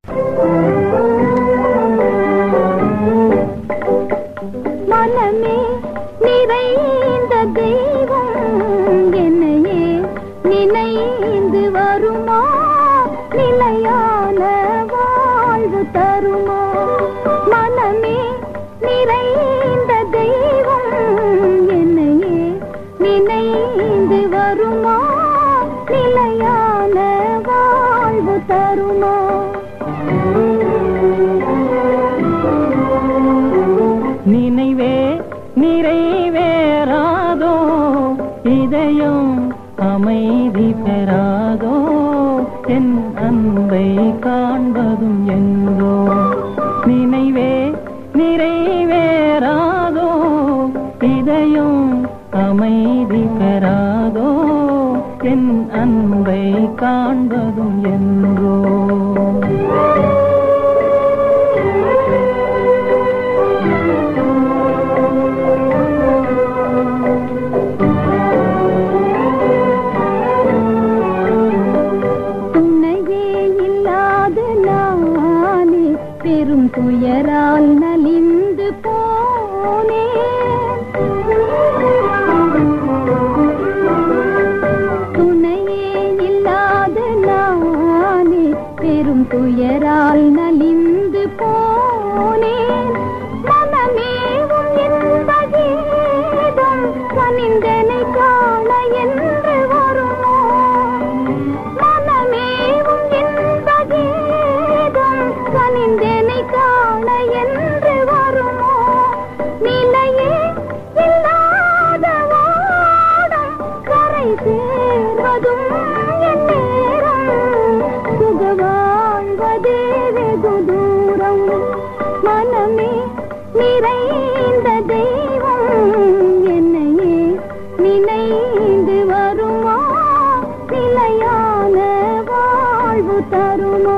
மனமே நிறைந்த தெய்வம் என்னையே நினைந்து வருமா நிலையான வாழ்வு தருமா மனமே நிறைந்த தெய்வம் என்னையே நினைந்து வருமா நிலையான வாழ்வு தருமா நினைவே நிறைவேறாதோ இதயம் அமைதி பெறாதோ என் அன்பை காண்பதும் எங்கோ நினைவே நிறைவேறாதோ இதயம் அமைதி பெறாதோ என் அன்பை காண்பதும் எங்கோ துணையே இல்லாத நானே பெரும் துயரால் நலிந்து போனேன் துணையே இல்லாத நானே பெரும் துயரால் நலிந்து போனேன் மனமேவும் இன்ப கீதம் கனிந்தனை காண என்று வருமோ மனமேவும் இன்ப கீதம் கனிந்தனை காண என்று வருமோ நிலையே இல்லாத வாடம் கரை சேர்வதும் என் நேரம் சுக வாழ்வதே வெகு தூரம் மனமே நிறைந்த தெய்வம் என்னையே நினைந்து வருமா நிலையான வாழ்வு தருமா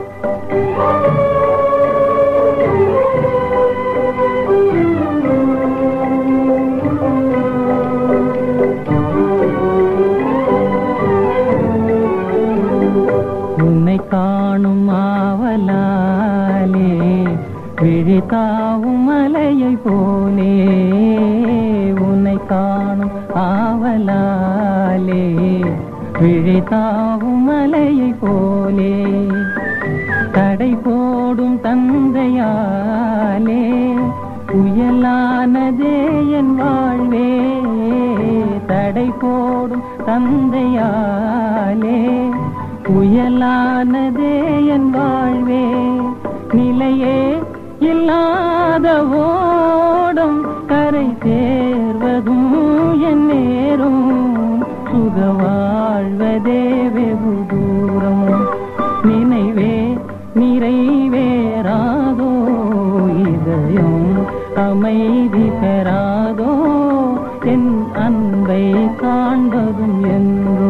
உன்னை காணும் ஆவலாலே விழித்தாவும் மலையை போலே உன்னை காணும் ஆவலாலே விழித்தாவும் மலையை போலே தடை போடும் தந்தையாலே புயலானதே என் வாழ்வே தடை போடும் தந்தையாலே புயலானதே என் வாழ்வே நிலையே இல்லாத ஓடும் கரை சேர்வதும் என் நேரும் சுக வாழ்வதே வெகு தூரம் நினைவே நிறைவேறாதோ இதயம் அமைதி பெறாதோ என் அன்பை காண்பதும் என்றோ